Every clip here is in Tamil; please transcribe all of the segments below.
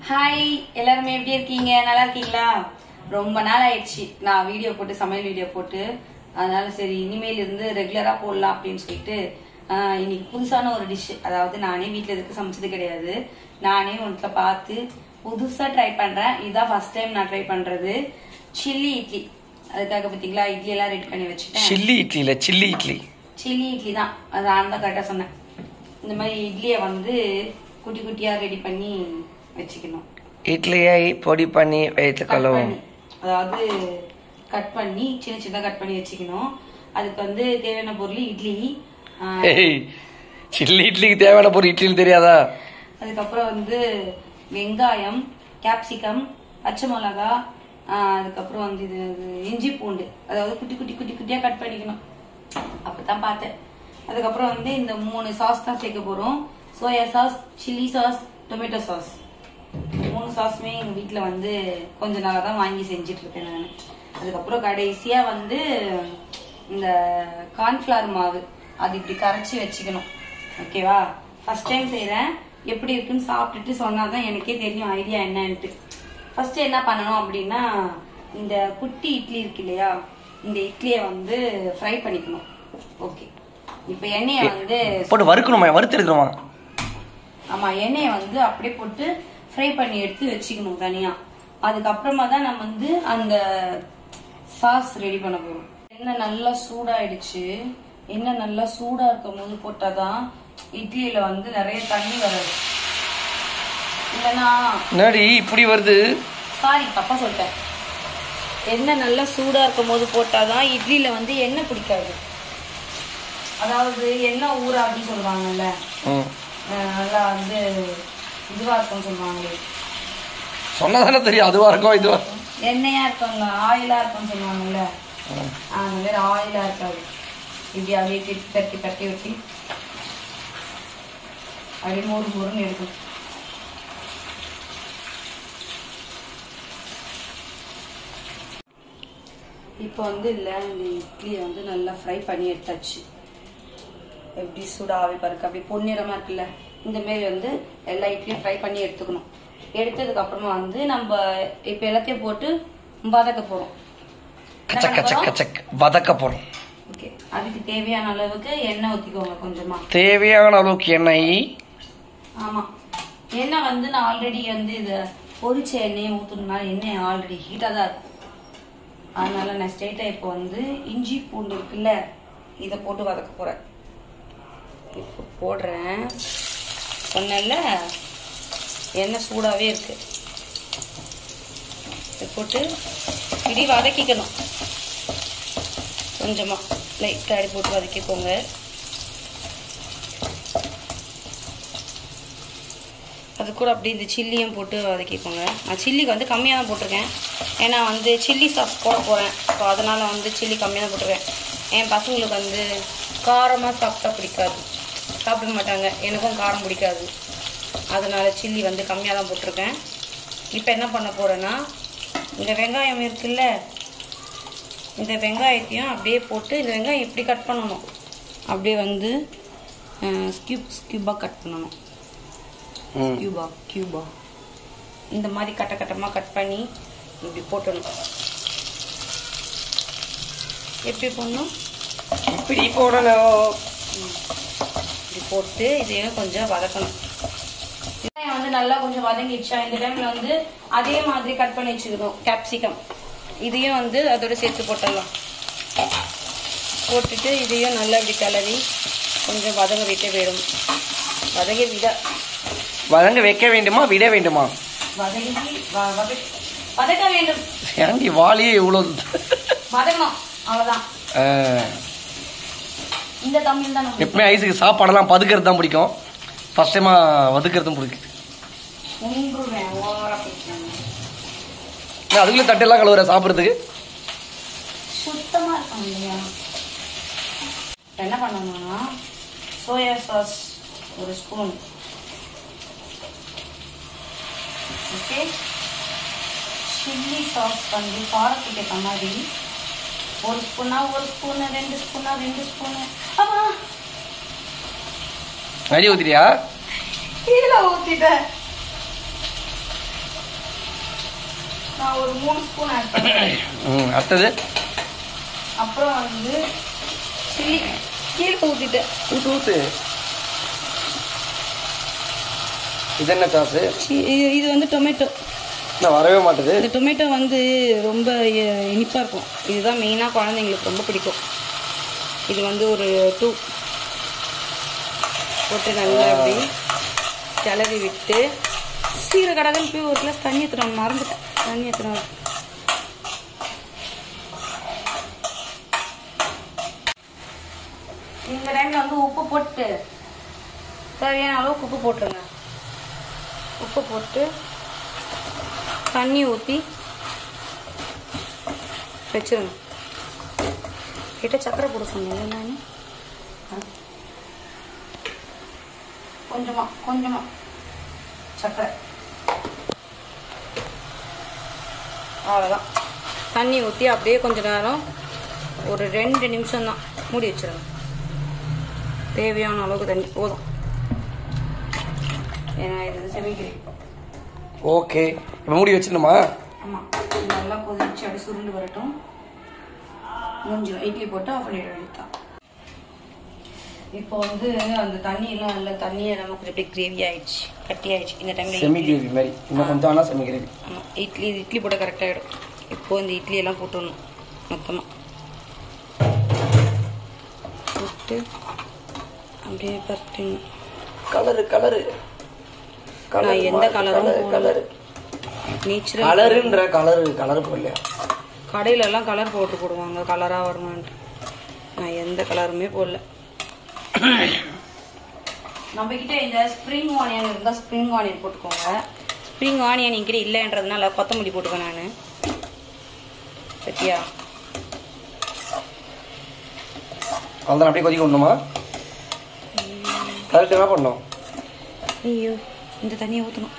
ஹாய் எல்லாருமே எப்படி இருக்கீங்க நல்லா இருக்கீங்களா ரொம்ப நாள் ஆயிடுச்சு நான் வீடியோ போட்டு சமையல் வீடியோ போட்டு அதனால சரி இனிமேல் இருந்து ரெகுலரா போடலாம் அப்படின்னு சொல்லிட்டு ஆஹ், இன்னைக்கு புதுசான ஒரு டிஷ் அதாவது நானே வீட்ல எதுக்கு சமைச்சது கிடையாது நானே ஒன்றுல பார்த்து புதுசா ட்ரை பண்றேன் இதுதான் ஃபர்ஸ்ட் டைம் நான் ட்ரை பண்றது சில்லி இட்லி அதுக்காக பாத்தீங்களா இட்லி எல்லாம் ரெடி பண்ணி வச்சுட்டேன் சில்லி இட்லி இல்ல சில்லி இட்லி சில்லி இட்லி தான் அது நான் தான் கரெக்டாக சொன்னேன் இந்த மாதிரி இட்லியை வந்து குட்டி குட்டியா ரெடி பண்ணி வச்சுக்கணும் இட்லியை பொடி பண்ணி வைத்துக் கட் கொள்ளவும் பண்ணி அதாவது கட் பண்ணி சின்ன சின்னதாக கட் பண்ணி வச்சுக்கணும் அதுக்கு வந்து தேவையான பொருள் இட்லி ஆஹ், ஏய் சில்லி இட்லிக்கு தேவையான பொருள் இட்லின்னு தெரியாதா அதுக்கப்புறம் வந்து வெங்காயம் கேப்சிகம் பச்சை மிளகா ஆஹ், அதுக்கப்புறம் வந்து இது இது இஞ்சி பூண்டு அதாவது குட்டி குட்டி குட்டி குட்டியா கட் பண்ணிக்கணும் அப்பதான் பார்த்தேன் அதுக்கப்புறம் வந்து இந்த மூணு சாஸ் தான் சேர்க்க போறோம் soya sauce chilli sauce tomato sauce மூணு சாஸுமே எங்க வீட்ல வந்து கொஞ்ச நாளா தான் வாங்கி செஞ்சுட்டு இருக்கேன் நான் அதுக்கப்புறம் கடைசியா வந்து இந்த கார்ன்ஃபிளவர் மாவு அது இப்படி கரைச்சி வச்சுக்கணும் ஓகேவா ஃபர்ஸ்ட் டைம் செய்றேன் எப்படி இருக்குன்னு சாப்பிட்டுட்டு சொன்னாதான் எனக்கே தெரியும் ஐடியா என்னன்ட்டு ஃபர்ஸ்ட் என்ன பண்ணணும் அப்படின்னா இந்த குட்டி இட்லி இருக்கு இல்லையா இந்த இட்லியை வந்து ஃப்ரை பண்ணிக்கணும் ஓகே இப்போ எண்ணெயை வந்து போட்டு வறுக்கணுமா வறுத்து எடுக்கணுமா ஆமா எண்ணெயை வந்து அப்படியே போட்டு ஃப்ரை பண்ணி எடுத்து வச்சுக்கணும் தனியா அதுக்கப்புறமா தான் நம்ம வந்து அந்த சாஸ் ரெடி பண்ண போறோம் எண்ணெய் நல்லா சூடாயிடுச்சு எண்ணெய் நல்லா சூடா இருக்கும் போது போட்டாதான் இட்லியில வந்து நிறைய தண்ணி வராது இல்லைன்னா என்னடி இப்படி வருது சாரி தப்பா சொல்லிட்டேன் எண்ணெய் நல்லா சூடா இருக்கும் போது போட்டாதான் இட்லியில வந்து எண்ணெய் பிடிக்காது அதாவது எண்ணெய் ஊறாதுன்னு சொல்லுவாங்கல்ல ம். அஹ் நல்லா வந்து இதுவா இருக்கும்னு சொல்லுவாங்களே சொன்னதானே தெரியும் அதுவா இருக்கும் இதுவா இருக்கும். எண்ணெயா இருக்குங்க ஆயிலா இருக்கும்னு சொல்லுவாங்கல்ல அந்த மாதிரி ஆயிலா இருக்காது இப்படி அப்படியே தட்டி தட்டி தட்டி வச்சு அப்படியே மோறு மோறுன்னு எடுக்கும் இப்போ வந்து இல்லை இந்த இட்லியை வந்து நல்லா ஃப்ரை பண்ணி எடுத்தாச்சு எப்படி சூடாவே பாருங்க அப்படி பொன்னிறமா இருக்குல்ல இந்த மாதிரி வந்து எல்லா இட்லியும் ஃப்ரை பண்ணி எடுத்துக்கணும் எடுத்ததுக்கு அப்புறமா வந்து நம்ம இப்ப எல்லாத்தையும் போட்டு வதக்க போறோம் கச்சக் கச்சக் கச்சக் வதக்க போறோம் ஓகே அதுக்கு தேவையான அளவுக்கு எண்ணெய் ஊத்திக்கோங்க கொஞ்சமா தேவையான அளவுக்கு எண்ணெய் ஆமா எண்ணெய் வந்து நான் ஆல்ரெடி வந்து இத பொரிச்ச எண்ணெயை ஊத்தணும்னால எண்ணெய் ஆல்ரெடி ஹீட்டா தான் இருக்கும் அதனால நான் ஸ்ட்ரெயிட்டா இப்போ வந்து இஞ்சி பூண்டு இருக்குல்ல இதை போட்டு வதக்க போறேன் இப்போ போடுறேன் சொன்னேன்ல எண்ணெய் சூடாவே இருக்கு இதை போட்டு இடி வதக்கிக்கணும் கொஞ்சமா லைட்டாக அடி போட்டு வதக்கிக்கோங்க அது கூட அப்படியே இந்த சில்லியும் போட்டு வதக்கிக்கோங்க நான் சில்லிக்கு வந்து கம்மியாக தான் போட்டிருக்கேன் ஏன்னா வந்து சில்லி சாஸ் போட போகிறேன் ஸோ அதனால் வந்து சில்லி கம்மியாக தான் போட்டிருக்கேன் என் பசங்களுக்கு வந்து காரமாக சாப்பிட்டா பிடிக்காது சாப்பிட மாட்டாங்க எனக்கும் காரம் பிடிக்காது அதனால சில்லி வந்து கம்மியாக தான் போட்டிருக்கேன் இப்போ என்ன பண்ண போகிறேன்னா இந்த வெங்காயம் இருக்குல்ல இந்த வெங்காயத்தையும் அப்படியே போட்டு இந்த வெங்காயம் இப்படி கட் பண்ணணும் அப்படியே வந்து ஸ்கியூப் ஸ்கியூபாக கட் பண்ணணும் ம். கியூபா கியூபா இந்த மாதிரி கட்ட கட்டமாக கட் பண்ணி இப்படி போட்டணும் எப்படி போடணும் இப்படி போடணும் இப்படி போட்டு இதையும் கொஞ்சம் வதக்கணும் வெங்காயம் வந்து நல்லா கொஞ்சம் வதங்கிடுச்சா இந்த டைம்ல வந்து அதே மாதிரி கட் பண்ணி வச்சுக்கணும் கேப்சிகம் இதையும் வந்து அதோட சேர்த்து போட்டுடலாம் போட்டுட்டு இதையும் நல்லா இப்படி கிளறி கொஞ்சம் வதங்க விட்டு விடும் வதங்க விட வதங்க வைக்க வேண்டுமா விட வேண்டுமா வதங்கி வ- வதக்- வதக்க வேண்டும் ஏன்டி வாலியே இவ்வளவு வதக்கணும் அவ்வளவுதான் ஆ. இந்த தமிழ் தான் நம்ம எப்பவுமே ஐஸுக்கு சாப்பாடெல்லாம் பதுக்கிறது தான் பிடிக்கும் ஃபர்ஸ்ட் டைமா வதுக்கிறதும் பிடிக்கும் உன்றுவேன் ஓவரா பேசுறாங்க நான் அதுக்குள்ள தட்டெல்லாம் கழுவுற சாப்பிட்றதுக்கு சுத்தமா இருக்கும் இல்லையா இப்ப என்ன பண்ணணும்னா சோயா சாஸ் ஒரு ஸ்பூன் ஓகே சில்லி சாஸ் வந்து காரத்துக்கு ஏற்ற மாதிரி ஒரு ஸ்பூனா ஒரு ஸ்பூனு ரெண்டு ஸ்பூனா ரெண்டு ஸ்பூனு ஆமா நிறைய ஊத்திரியா கீழே ஊத்திட்டேன் நான் ஒரு மூணு ஸ்பூன் ஆட் பண்ணுறேன் ம் அடுத்தது அப்புறம் வந்து சில்லி கீழே ஊற்றிட்டேன் ஊத்து ஊத்து இது என்ன சாஸு இது வந்து டொமேட்டோ நான் வரவே மாட்டுது இந்த டொமேட்டோ வந்து ரொம்ப இ- இனிப்பா இருக்கும் இதுதான் மெயினாக குழந்தைங்களுக்கு ரொம்ப பிடிக்கும் இது வந்து ஒரு டூ போட்டு நல்லா அப்படி கிளறி விட்டு சீர கடகன் போய் ஒரு கிளாஸ் தண்ணி ஊற்றுறோம் மறந்துட்டேன் தண்ணி ஊற்றுறோம் இந்த டைம்ல வந்து உப்பு போட்டு தேவையான அளவுக்கு உப்பு போட்டுருங்க உப்பு போட்டு தண்ணி ஊற்றி வச்சிருங்க கிட்ட சக்கரை போட சொன்னீங்க நான் கொஞ்சமா கொஞ்சமா சக்கரை அவ்வளோதான் தண்ணி ஊற்றி அப்படியே கொஞ்ச நேரம் ஒரு ரெண்டு நிமிஷம் தான் மூடி வச்சிருங்க தேவையான அளவுக்கு தண்ணி போதும் ஏன்னா இது செமிக்கிறேன் ஓகே இப்போ மூடி வச்சிடணுமா ஆமாம் நல்லா கொதிச்சு அப்படி சுருண்டு வரட்டும் முடிஞ்சிடும் இட்லி போட்டு ஆஃப் பண்ணிட வேண்டியதுதான் இப்போ வந்து அந்த தண்ணி எல்லாம் நல்ல தண்ணியை நம்ம கொஞ்சம் அப்படியே கிரேவி ஆயிடுச்சு கட்டி ஆயிடுச்சு இந்த டைம்ல செமி கிரேவி மாதிரி இன்னும் கொஞ்சம் ஆனால் செமி கிரேவி ஆமாம் இட்லி இது இட்லி போட்டால் கரெக்டாகிடும் இப்போ இந்த இட்லி எல்லாம் போட்டுடணும் மொத்தமாக போட்டு அப்படியே பரட்டிடணும் கலரு கலரு நான் எந்த கலரும் போடல. கலரு நேச்சுரல் கலருன்ற கலரு கலர் போடலையா கடையில எல்லாம் கலர் போட்டு போடுவாங்க கலராக வருமான்ட்டு நான் எந்த கலருமே போடல நம்ம கிட்ட இந்த ஸ்ப்ரிங் ஆனியன் இருந்தால் ஸ்ப்ரிங் ஆனியன் போட்டுக்கோங்க ஸ்ப்ரிங் ஆனியன் என்கிட்ட இல்லைன்றதுனால கொத்தமல்லி போட்டுக்கேன் நான் சத்தியா அவ்வளோதான் அப்படியே கொதிக்க விடணுமா கரெக்ட் என்ன பண்ணணும் ஐயோ இந்த தண்ணியை ஊற்றணும்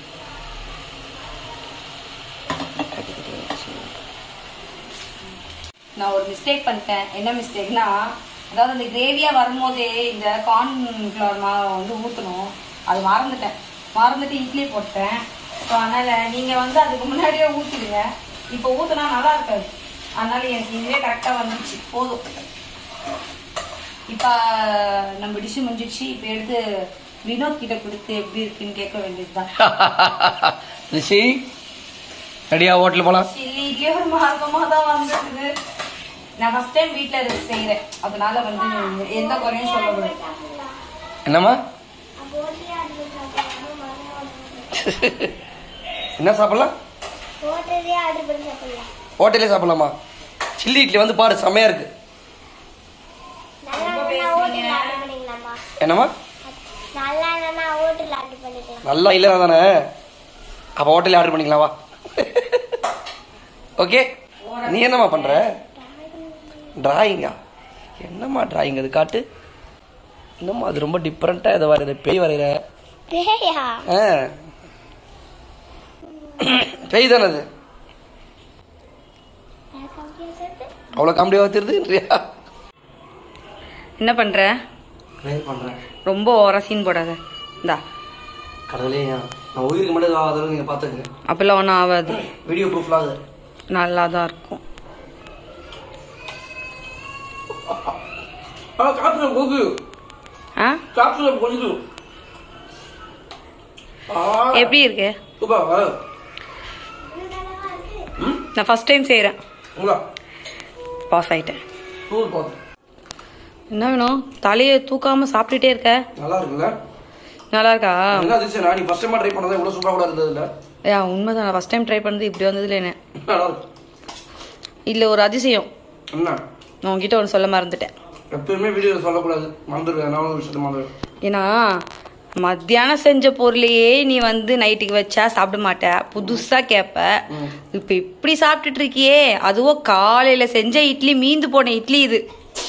நான் ஒரு மிஸ்டேக் பண்ணிட்டேன் என்ன மிஸ்டேக்னா அதாவது அந்த கிரேவியா வரும்போதே இந்த கார்ன்ஃப்ளவர் மாவை வந்து ஊற்றணும் அது மறந்துட்டேன் மறந்துட்டு இட்லி போட்டேன் ஸோ அதனால நீங்க வந்து அதுக்கு முன்னாடியே ஊற்றிடுங்க இப்போ ஊற்றினா நல்லா இருக்காது அதனால எனக்கு இதுவே கரெக்டாக வந்துச்சு போதும் இப்போ நம்ம டிஷ்ஷு முடிஞ்சிடுச்சு இப்போ எடுத்து வினோத் கிட்ட கொடுத்து எப்படி இருக்குன்னு கேட்க வேண்டியதுதான் ரிஷி ரெடியா ஹோட்டல் போகலாம் சில்லி இட்லி ஒரு மார்க்கமாக தான் வந்திருக்குது நான் ஃபர்ஸ்ட் டைம் வீட்டில் இதை செய்கிறேன் அதனால வந்து எந்த குறையும் சொல்லக்கூடாது என்னம்மா என்ன சாப்பிடலாம் ஹோட்டலே ஆர்டர் பண்ணி சாப்பிடலாம் ஹோட்டலே சாப்பிடலாமா சில்லி இட்லி வந்து பாரு செம்மையா இருக்கு நல்லா இல்லைன்னா ஹோட்டல் ஆர்டர் பண்ணிக்கலாமா என்னம்மா நல்லா இல்லைன்னா ஹோட்டல் ஆர்டர் பண்ணிக்கலாம் நல்லா இல்லை தானே அப்போ ஹோட்டலே ஆர்டர் பண்ணிக்கலாம் வா ஓகே நீ என்னம்மா பண்ற டிராயிங்கா என்னம்மா டிராயிங் அது காட்டு என்னம்மா அது ரொம்ப டிஃப்ரெண்ட்டாக இதை வரைகிற பேய் வரைகிற பேயா ஆ பேய் தானே அது அவ்வளோ காமெடியாக தெரியுதுன்றியா என்ன பண்ணுற ட்ரை பண்ணுறேன் ரொம்ப ஓவரா சீன் போடாத இந்தா கடவுளே நான் உயிருக்கு மட்டும் ஆகாதவங்க நீங்கள் பார்த்துக்குங்க அப்பெல்லாம் ஒன்றும் ஆகாது வீடியோ ப்ரூஃப்லாம் ஆகுது நல்லா தான் இருக்கும் ஆ காற்றுல போகுது ஆ காற்றுல போகுது ஆ எப்படி இருக்கு சூப்பர் நான் ஃபர்ஸ்ட் டைம் செய்கிறேன் உங்களா பாஸ் ஆயிட்டேன் டூர் போகுது என்ன வேணும் தலையை தூக்காம சாப்பிட்டுட்டே இருக்க நல்லா இருக்குல்ல நல்லா இருக்கா என்ன அதிசயம் நான் நீ ஃபர்ஸ்ட் டைம் ட்ரை பண்ணதா இவ்வளோ சூப்பராக கூட இருந்தது இல்லை ஏ உண்மைதான் நான் ஃபர்ஸ்ட் டைம் ட்ரை பண்ணது இப்படி வந்ததுல என்ன நல்லா இருக்கு இல்லை ஒரு அதிசயம் என்ன நான் உங்ககிட்ட ஒன்று சொல்ல மறந்துட்டேன் எப்பயுமே வீடியோவில் சொல்லக்கூடாது மறந்துடுவேன் நான் ஒரு விஷயத்த மறந்துடுவேன் ஏன்னா மத்தியானம் செஞ்ச பொருளையே நீ வந்து நைட்டுக்கு வச்சா சாப்பிட மாட்ட புதுசா கேப்ப இப்ப இப்படி சாப்பிட்டுட்டு இருக்கியே அதுவும் காலையில செஞ்ச இட்லி மீந்து போன இட்லி இது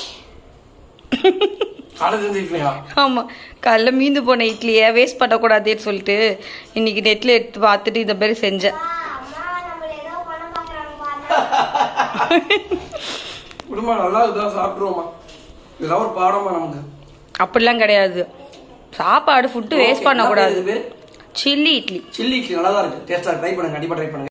காலை செஞ்சுக்கலையா ஆமா காலைல மீந்து போன இட்லியை வேஸ்ட் பண்ணக்கூடாதுன்னு சொல்லிட்டு இன்னைக்கு நெட்ல எடுத்து பார்த்துட்டு இந்த மாதிரி செஞ்சேன் அம்மா நம்மள ஏதோ பண்ண பாக்குறாங்க பாருங்க குடும்பம் நல்லா இருக்குதா சாப்பிட்ருவோமா இதெல்லாம் ஒரு பாடமா நமக்கு அப்படிலாம் கிடையாது சாப்பாடு ஃபுட்டு வேஸ்ட் Okay, பண்ணக்கூடாது என்ன பேரு இது பேரு? சில்லி இட்லி சில்லி இட்லி நல்லா தான் இருக்கு டேஸ்டா ட்ரை பண்ணுங்க கண்டிப்பா ட்ரை பண்ணுங்க